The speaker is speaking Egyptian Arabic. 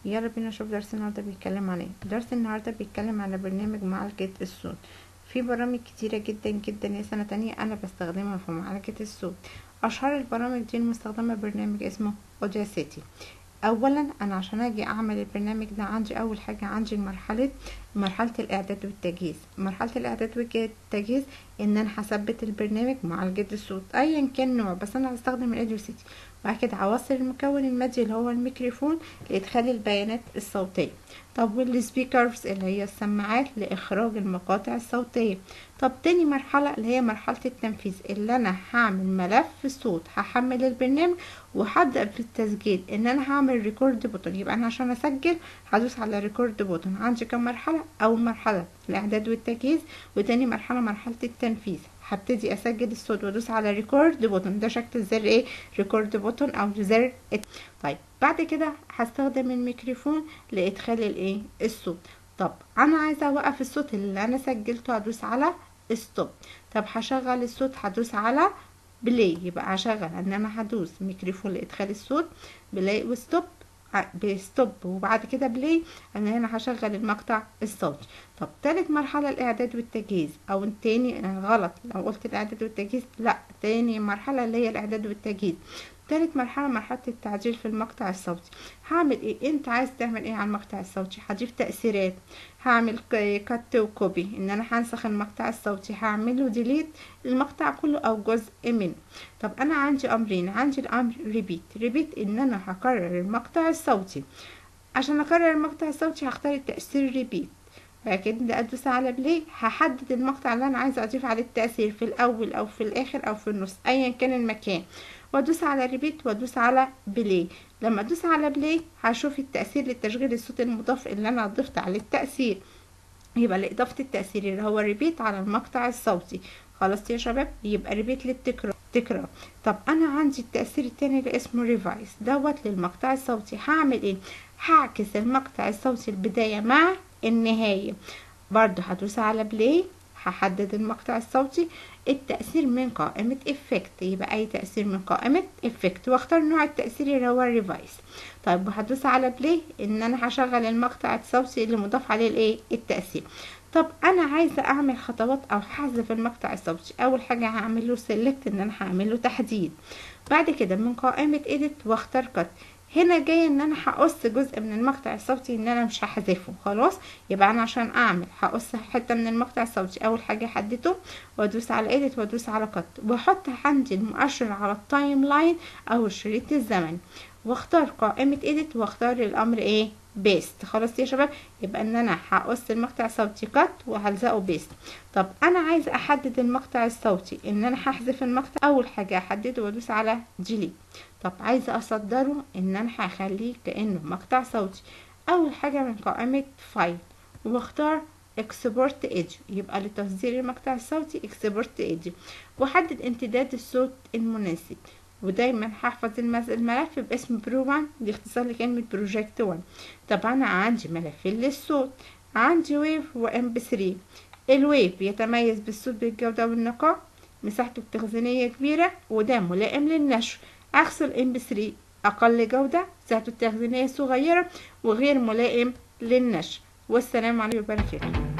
يلا بينا نشوف درس النهارده بيتكلم عن ايه درس النهارده بيتكلم على برنامج معالجة الصوت في برامج كتيرة جدا جدا يا سنة تانية انا بستخدمها في معالجة الصوت اشهر البرامج دي المستخدمة برنامج اسمه اوداسيتي اولا انا عشان اجي اعمل البرنامج ده عندي اول حاجة عندي مرحلة مرحلة الاعداد والتجهيز مرحلة الاعداد والتجهيز ان انا هثبت البرنامج معالجة الصوت ايا كان نوع بس انا هستخدم الاوداسيتي بعد كده هوصل المكون المادي اللي هو الميكروفون لادخال البيانات الصوتيه طب والسبيكرز اللي هي السماعات لاخراج المقاطع الصوتيه طب تاني مرحله اللي هي مرحله التنفيذ اللي انا هعمل ملف صوت هحمل البرنامج وهبدا في التسجيل ان انا هعمل ريكورد بوتون يبقى انا عشان اسجل هدوس على ريكورد بوتون عندي كام مرحله اول مرحله الاعداد والتجهيز وتاني مرحله مرحله التنفيذ هبتدي اسجل الصوت وادوس على ريكورد بوتون ده شكل الزر ايه ريكورد بوتون او زر طيب بعد كده هستخدم الميكروفون لادخال الايه الصوت طب انا عايزه اوقف الصوت اللي انا سجلته هدوس على ستوب طب هشغل الصوت هدوس على بلاي يبقى هشغل ان انا هدوس ميكروفون لادخال الصوت بلاي وستوب بستوب وبعد كده بلاي ان انا هشغل المقطع الصوتي طب تالت مرحله الاعداد والتجهيز او التاني غلط لو قلت الاعداد والتجهيز لا تاني مرحله اللي هي الاعداد والتجهيز تالت مرحله مرحله التعديل في المقطع الصوتي هعمل ايه انت عايز تعمل ايه على المقطع الصوتي هضيف تاثيرات هعمل كات وكوبي ان انا هنسخ المقطع الصوتي هعمله ديليت المقطع كله او جزء منه طب انا عندي امرين عندي الامر ريبيت ريبيت ان انا هكرر المقطع الصوتي عشان اكرر المقطع الصوتي هختار التاثير ريبيت بعد كده ادوس على بلاي هحدد المقطع اللي انا عايزه اضيف عليه التاثير في الاول او في الاخر او في النص ايا كان المكان وادوس على ريبيت وادوس على بلاي لما ادوس على بلاي هشوف التاثير للتشغيل الصوت المضاف اللي انا ضفت عليه التاثير يبقى لاضافه التاثير اللي هو ريبيت على المقطع الصوتي خلاص يا شباب يبقى ريبيت للتكرار تكرار طب انا عندي التاثير التاني اللي اسمه ريفايس دوت للمقطع الصوتي هعمل ايه هعكس المقطع الصوتي البدايه مع النهايه برضو هدوس على بلاي هحدد المقطع الصوتي التأثير من قائمة افكت يبقى اي تأثير من قائمة افكت واختار نوع التأثير اللي هو الريفايس طيب وهدوس على بلاي ان انا هشغل المقطع الصوتي اللي مضاف عليه الايه التأثير طب انا عايزه اعمل خطوات او حذف المقطع الصوتي اول حاجه هعمل له سيلكت ان انا هعمل له تحديد بعد كده من قائمه اديت واختار كات هنا جاي ان انا هقص جزء من المقطع الصوتي ان انا مش هحذفه خلاص يبقى انا عشان اعمل هقص حته من المقطع الصوتي اول حاجه احدده وادوس على ايديت وادوس على كات واحط عندي المؤشر على التايم لاين او الشريط الزمني واختار قائمه ايديت واختار الامر ايه بيست خلاص يا شباب يبقى ان انا هقص المقطع الصوتي كات وهلزقه بيست طب انا عايزه احدد المقطع الصوتي ان انا هحذف المقطع اول حاجه احدده وادوس على ديليت طب عايزه اصدره ان انا هخليه كانه مقطع صوتي اول حاجه من قائمه فايل واختار اكسبورت ايدج يبقى لتصدير المقطع الصوتي اكسبورت ايدج واحدد امتداد الصوت المناسب ودايما هحفظ الملف باسم برو 1 دي اختصار لكلمة بروجكت 1 طبعا عندي ملفين للصوت عندي ويف وام بي 3 الويف يتميز بالصوت بالجودة والنقاء مساحته التخزينية كبيرة وده ملائم للنشر عكس الام بي 3 اقل جودة مساحته التخزينية صغيرة وغير ملائم للنشر والسلام عليكم وبركاته